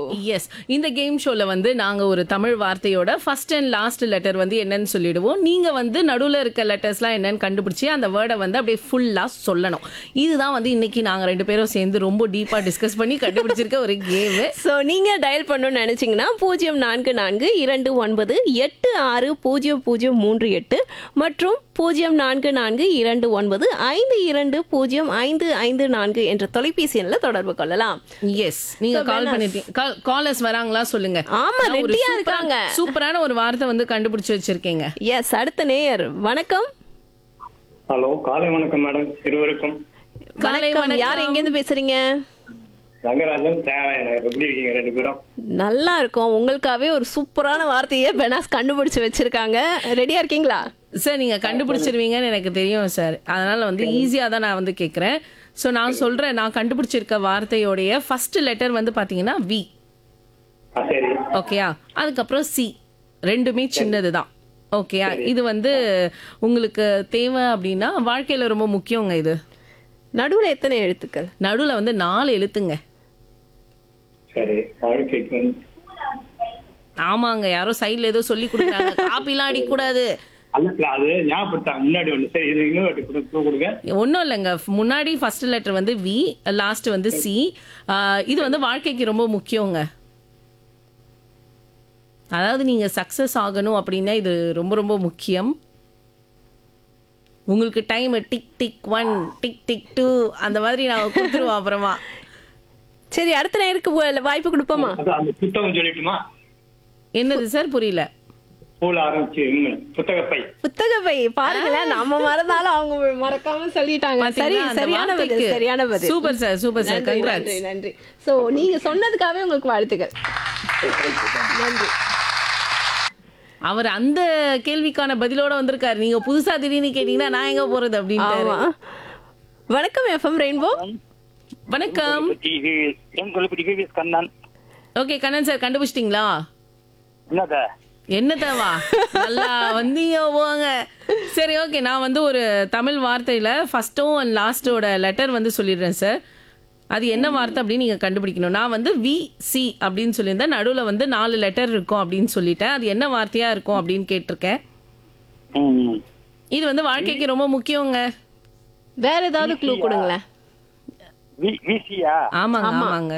S இந்த game ஷோல வந்து நாங்க ஒரு தமிழ் வார்த்தையோட ஃபர்ஸ்ட் அண்ட் லாஸ்ட் லெட்டர் வந்து என்னன்னு சொல்லிடுவோம் நீங்க வந்து நடுவுல இருக்க லெட்டர்ஸ்லாம் என்னன்னு கண்டுபிடிச்சி அந்த வேர்டை வந்து அப்படியே ஃபுல்லா சொல்லணும் இதுதான் வந்து இன்னைக்கு நாங்க ரெண்டு பேரும் சேர்ந்து ரொம்ப டீப்பா டிஸ்கஸ் பண்ணி கண்டுபிடிச்சிருக்க ஒரு கேம் ஸோ நீங்க டயல் பண்ணணும்னு நினைச்சீங்கன்னா பூஜ்ஜியம் நான்கு நான்கு இரண்டு ஒன்பது எட்டு ஆறு பூஜ்ஜியம் பூஜ்ஜியம் மூன்று எட்டு மற்றும் பூஜ்ஜியம் நான்கு நான்கு இரண்டு ஒன்பது ஐந்து இரண்டு பூஜ்ஜியம் ஐந்து ஐந்து நான்கு என்ற தொலைபேசி எண்ணில் தொடர்பு கொள்ளலாம் எஸ் நீங்க கால் பண்ணிட்டீங்க காலர்ஸ் வராங்களா சொல்லுங்க ஆமா, நான் ஒரு ரெடியா சூப்பரா- இருக்காங்க. சூப்பரான ஒரு வார்த்தை வந்து கண்டுபிடிச்சு வச்சிருக்கீங்க எஸ் அடுத்த நேயர் வணக்கம் ஹலோ காலை வணக்கம் மேடம் இருவருக்கும் காலை வணக்கம் வணக்கம். யார் எங்கேருந்து பேசுறீங்க ரங்கராஜன் தேவையான எப்படி இருக்கீங்க ரெண்டு பேரும் நல்லா இருக்கும் உங்களுக்காகவே ஒரு சூப்பரான வார்த்தையை பெனாஸ் கண்டுபிடிச்சு வச்சிருக்காங்க ரெடியா இருக்கீங்களா சார் நீங்க கண்டுபிடிச்சிருவீங்கன்னு எனக்கு தெரியும் சார் அதனால வந்து ஈஸியா தான் நான் வந்து கேக்குறேன் ஸோ நான் சொல்றேன் நான் கண்டுபிடிச்சிருக்க வார்த்தையோடைய ஃபர்ஸ்ட் லெட்டர் வந்து பாத்தீங்கன்னா வி ஆ சரி ஓகேயா அதுக்கப்புறம் சி ரெண்டுமே சின்னது தான் ஓகேயா இது வந்து உங்களுக்கு தேவை அப்படின்னா வாழ்க்கையில ரொம்ப முக்கியங்க இது நடுவுல எத்தனை எழுத்துக்கள் நடுவுல வந்து நாலு எழுத்துங்க சரி வாழ்க்கைக்கு வந்து ஆமாங்க யாரோ சைடுல ஏதோ சொல்லி கொடுக்குறாங்க காப்பிலாம் அடிக்கக்கூடாது அல்ல இல்ல, அது ஞாபகப்படுத்தாங்க முன்னாடி ஒண்ணு சரி இது இன்னும் வாட்டி கொடு- clue கொடுங்க ஒன்றும் இல்லைங்க முன்னாடி ஃபர்ஸ்ட் லெட்டர் வந்து வி லாஸ்ட் வந்து சி இது வந்து வாழ்க்கைக்கு ரொம்ப முக்கியங்க அதாவது நீங்க சக்சஸ் ஆகணும் அப்படின்னா இது ரொம்ப ரொம்ப முக்கியம் உங்களுக்கு time tick tick one tick tick two அந்த மாதிரி நான் கொடுத்துருவோம் அப்புறமா சரி அடுத்த நேருக்கு வ- வாய்ப்பு கொடுப்போமா அது அந்த புத்தகம் சொல்லிட்டுமா என்னது சார் புரியல ஸ்கூல் ஆரம்பிச்சு ம், புத்தக பை புத்தக பை பாருங்களேன் நம்ம மறந்தாலும் அவங்க மறக்காம சொல்லிட்டாங்க சரி பாத்தீங்களா, அந்த சரியான பதில் வார்த்தைக்கு. சரியான பதில் சூப்பர் சார் சூப்பர் சார் நன்றி கங்க்ராட்ஸ் நன்றி நன்றி சோ நீங்க சொன்னதுக்காகவே உங்களுக்கு வாழ்த்துக்கள் நன்றி அவர் அந்த கேள்விக்கான பதிலோட வந்திருக்காரு நீங்க புதுசா திடீர்னு கேட்டீங்கன்னா நான் எங்க போறது அப்படின்ட்டு ஆமா வணக்கம் எஃப்எம் ரெயின்போ வணக்கம் இது என் Kollupatti VVS Kannan okay Kannan sir கண்டுபிடிச்சிட்டீங்களா என்னத என்னதாவா நல்லா வந்தீங்க போங்க சரி ஓகே நான் வந்து ஒரு தமிழ் வார்த்தையில ஃபர்ஸ்ட்டும் அண்ட் லாஸ்டோட லெட்டர் வந்து சொல்லிடுறேன் சார் அது என்ன வார்த்தை அப்படின்னு நீங்க கண்டுபிடிக்கணும் நான் வந்து வி சி அப்படின்னு சொல்லியிருந்தேன் நடுவுல வந்து நாலு லெட்டர் இருக்கும் அப்படின்னு சொல்லிட்டேன் அது என்ன வார்த்தையா இருக்கும் அப்படின்னு கேட்டிருக்கேன் இது வந்து வாழ்க்கைக்கு ரொம்ப முக்கியங்க வேற ஏதாவது க்ளூ கொடுங்களேன் விசியா ஆமாங்க ஆமாங்க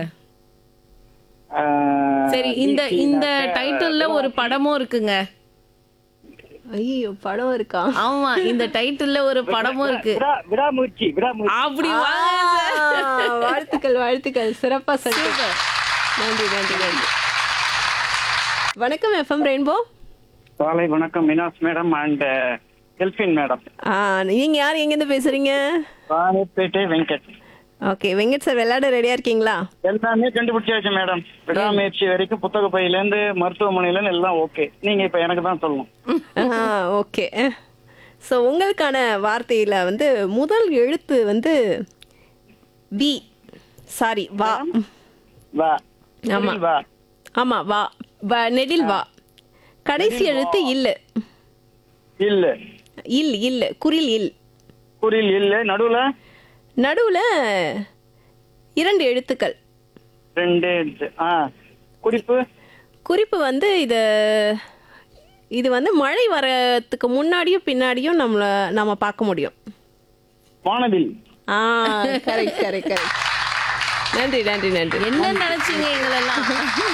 சரி இந்த இந்த டைட்டில்ல ஒரு படமும் இருக்குங்க ஐயோ படம் இருக்கா ஆமா இந்த டைட்டில்ல ஒரு படமும் இருக்கு விடாமுயற்சி விடாமுயற்சி அப்படி ஆ, வாங்க sir. வாழ்த்துக்கள் வாழ்த்துக்கள் சிறப்பா சொல்லுங்க நன்றி நன்றி நன்றி வணக்கம் எஃப்எம் ரெயின்போ காலை வணக்கம் Minas madam and Elphin madam ஆ நீங்க யார் எங்கேருந்து பேசுறீங்க ராணிப்பேட்டை வெங்கட் ஓகே வெங்கட் சார் விளையாட ரெடியா இருக்கீங்களா எல்லாமே கண்டுபிடிச்சாச்சு மேடம் விடாமுயற்சி வரைக்கும் புத்தக பையில இருந்து மருத்துவமனையில இருந்து எல்லாம் ஓகே நீங்க இப்ப எனக்கு தான் சொல்லணும் ஓகே ஸோ உங்களுக்கான வார்த்தையில வந்து முதல் எழுத்து வந்து வி சாரி வா வா ஆமா. வா ஆமா வா வ நெடில் வா கடைசி எழுத்து இல்லு இல்ல இல் இல் குரில் இல் குறில் இல்ல நடுவுல நடுவுல இரண்டு எழுத்துக்கள் ரெண்டு எழுத்து. ஆ குறிப்பு குறிப்பு வந்து இது இது வந்து மழை வரத்துக்கு முன்னாடியும் பின்னாடியும் நம்மள நம்ம பார்க்க முடியும் வானவில் ஆ கரெக்ட் கரெக்ட் கரெக்ட் நன்றி நன்றி நன்றி என்ன நினைச்சீங்க எங்களெல்லாம்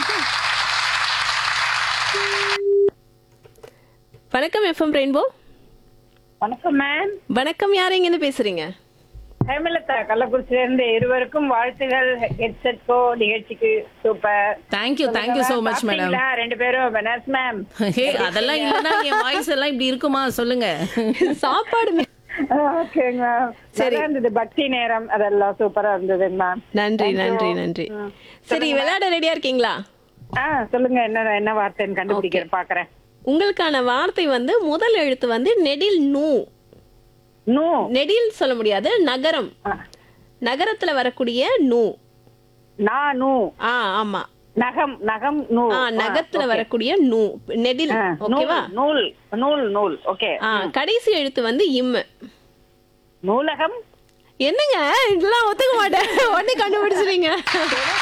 வணக்கம் எஃப்எம் ரெயின்போ வணக்கம் மேம் வணக்கம் யார் எங்கேருந்து பேசுறீங்க ஹேமலதா கள்ளக்குறிச்சியில இருந்து இருவருக்கும் வாழ்த்துகள் ஹெட்செட் கோ நிகழ்ச்சிக்கு super thank you thank you so much madam சாப்பிட்டீங்களா? ரெண்டு பேரும் பெனாஸ் மேம் ஹே அதெல்லாம் இல்லைன்னா என் வாய்ஸ் எல்லாம் இப்படி இருக்குமா சொல்லுங்க சாப்பாடு மே- ஓகேங்க மேம் சரி இருந்தது பக்தி நேரம் அதெல்லாம் சூப்பரா இருந்தது மேம் நன்றி நன்றி நன்றி சரி விளையாட ரெடியா இருக்கீங்களா ஆ சொல்லுங்க என்ன என்ன வார்த்தைன்னு கண்டுபிடிக்கிறேன் பாக்குறேன் உங்களுக்கான வார்த்தை வந்து முதல் எழுத்து வந்து நெடில் நூ நூ நெடில் சொல்ல முடியாது நகரம் நகரத்துல வரக்கூடிய நூ நான் நூ ஆ ஆமா நகம் நகம் நூ ஆ நகத்துல வரக்கூடிய நூ நெடில் ஆ, நூல் ஓகேவா நூல் நூல் நூல் ஓகே ஆ கடைசி எழுத்து வந்து இம்மு நூலகம் என்னங்க இதெல்லாம் ஒத்துக்க மாட்டேன் உடனே கண்டுபிடிச்சிருங்க